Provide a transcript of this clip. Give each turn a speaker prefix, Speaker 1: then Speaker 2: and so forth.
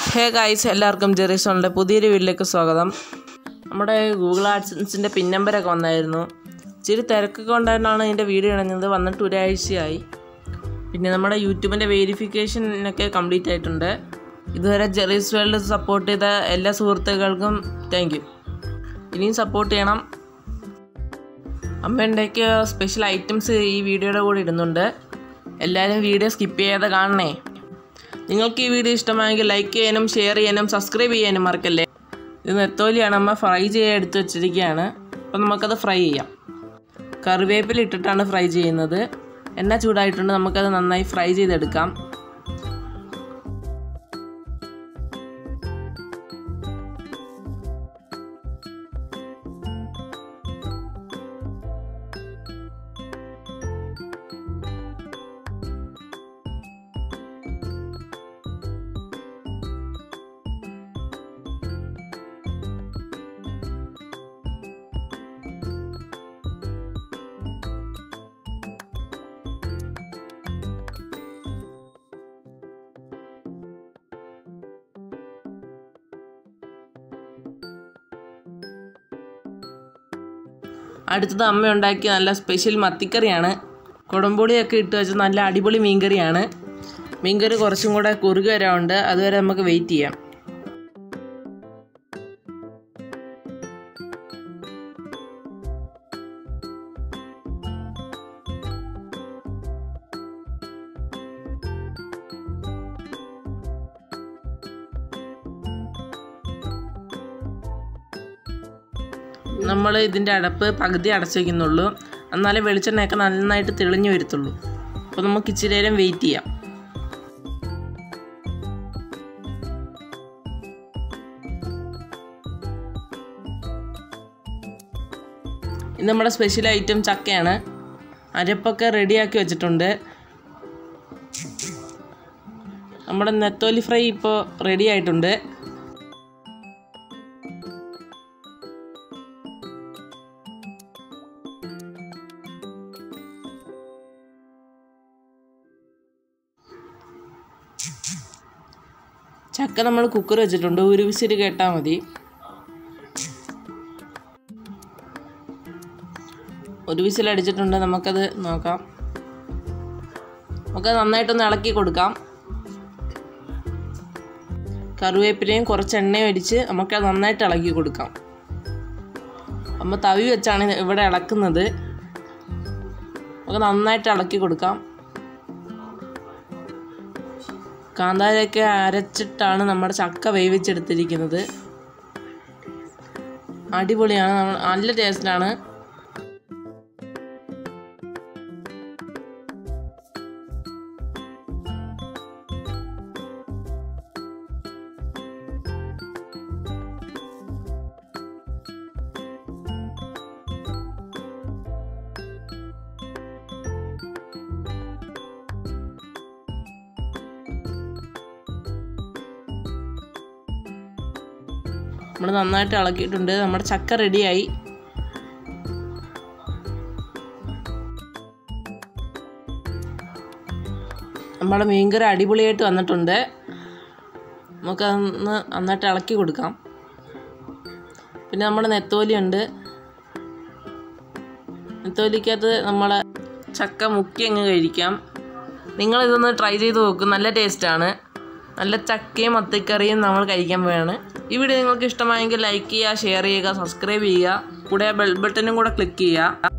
Speaker 1: hey guys എല്ലാവർക്കും ജെറിസോണിൻ്റെ പുതിയൊരു വീട്ടിലേക്ക് സ്വാഗതം നമ്മുടെ ഗൂഗിൾ ആഡ്സൻസിൻ്റെ പിൻ നമ്പരൊക്കെ വന്നായിരുന്നു ഇച്ചിരി തിരക്കൊക്കെ ഉണ്ടായിട്ടാണ് ഇതിൻ്റെ വീഡിയോ ഇണഞ്ഞത് വന്നിട്ട് ഒരാഴ്ചയായി പിന്നെ നമ്മുടെ യൂട്യൂബിൻ്റെ വെരിഫിക്കേഷനൊക്കെ കംപ്ലീറ്റ് ആയിട്ടുണ്ട് ഇതുവരെ ജെറീസ് വേൾഡ് സപ്പോർട്ട് ചെയ്ത എല്ലാ സുഹൃത്തുക്കൾക്കും താങ്ക് യു ഇനിയും സപ്പോർട്ട് ചെയ്യണം അമ്മ ഉണ്ടാക്കിയ സ്പെഷ്യൽ ഐറ്റംസ് ഈ വീഡിയോയുടെ കൂടെ ഇടുന്നുണ്ട് എല്ലാവരും വീഡിയോ സ്കിപ്പ് ചെയ്യാതെ കാണണേ നിങ്ങൾക്ക് ഈ വീഡിയോ ഇഷ്ടമായെങ്കിൽ ലൈക്ക് ചെയ്യാനും ഷെയർ ചെയ്യാനും സബ്സ്ക്രൈബ് ചെയ്യാനും മറക്കല്ലേ ഇത് നെത്തോലിയാണ് അമ്മ ഫ്രൈ ചെയ്യാൻ എടുത്ത് വെച്ചിരിക്കുകയാണ് അപ്പം നമുക്കത് ഫ്രൈ ചെയ്യാം കറിവേപ്പില ഇട്ടിട്ടാണ് ഫ്രൈ ചെയ്യുന്നത് എണ്ണ ചൂടായിട്ടുണ്ട് നമുക്കത് നന്നായി ഫ്രൈ ചെയ്തെടുക്കാം അടുത്തത് അമ്മ ഉണ്ടാക്കിയ നല്ല സ്പെഷ്യൽ മത്തിക്കറിയാണ് കുടംപൊളിയൊക്കെ ഇട്ട് വെച്ച നല്ല അടിപൊളി മീൻകറിയാണ് മീൻകറി കുറച്ചും കൂടെ കുറുകി വരാറുണ്ട് അതുവരെ നമുക്ക് വെയിറ്റ് ചെയ്യാം നമ്മൾ ഇതിൻ്റെ അടപ്പ് പകുതി അടച്ചു വയ്ക്കുന്നുള്ളൂ എന്നാലേ വെളിച്ചെണ്ണയൊക്കെ നന്നായിട്ട് തെളിഞ്ഞു വരത്തുള്ളൂ അപ്പോൾ നമുക്ക് ഇച്ചിരി നേരം വെയിറ്റ് ചെയ്യാം ഇത് നമ്മുടെ സ്പെഷ്യൽ ഐറ്റം ചക്കയാണ് അരപ്പൊക്കെ റെഡിയാക്കി വെച്ചിട്ടുണ്ട് നമ്മുടെ നെത്തോലി ഫ്രൈ ഇപ്പോൾ റെഡി ആയിട്ടുണ്ട് ചക്ക നമ്മൾ കുക്കർ വെച്ചിട്ടുണ്ട് ഒരു വിസിൽ കേട്ടാൽ മതി ഒരു വിസിൽ അടിച്ചിട്ടുണ്ട് നമുക്കത് നോക്കാം നമുക്കത് നന്നായിട്ടൊന്ന് ഇളക്കി കൊടുക്കാം കറിവേപ്പിലയും കുറച്ച് എണ്ണയും അടിച്ച് നമുക്കത് നന്നായിട്ട് ഇളക്കി കൊടുക്കാം നമ്മൾ തവി വെച്ചാണ് ഇവിടെ ഇളക്കുന്നത് നമുക്ക് നന്നായിട്ട് ഇളക്കി കൊടുക്കാം കാന്താരയൊക്കെ അരച്ചിട്ടാണ് നമ്മുടെ ചക്ക വേവിച്ചെടുത്തിരിക്കുന്നത് അടിപൊളിയാണ് നമ്മൾ നല്ല ടേസ്റ്റാണ് നമ്മൾ നന്നായിട്ട് ഇളക്കിയിട്ടുണ്ട് നമ്മുടെ ചക്ക റെഡിയായി നമ്മുടെ മീൻകറി അടിപൊളിയായിട്ട് വന്നിട്ടുണ്ട് നമുക്കതൊന്ന് നന്നായിട്ട് ഇളക്കി കൊടുക്കാം പിന്നെ നമ്മുടെ നെത്തോലി ഉണ്ട് നെത്തോലിക്കകത്ത് നമ്മളെ ചക്ക മുക്കി അങ്ങ് കഴിക്കാം നിങ്ങളിതൊന്ന് ട്രൈ ചെയ്ത് നോക്കും നല്ല ടേസ്റ്റാണ് നല്ല ചക്കയും മത്തിക്കറിയും നമ്മൾ കഴിക്കാൻ പോവുകയാണ് ഈ വീഡിയോ നിങ്ങൾക്ക് ഇഷ്ടമായെങ്കിൽ ലൈക്ക് ചെയ്യുക ഷെയർ ചെയ്യുക സബ്സ്ക്രൈബ് ചെയ്യുക കൂടെ ബെൽ ബട്ടനും കൂടെ ക്ലിക്ക് ചെയ്യുക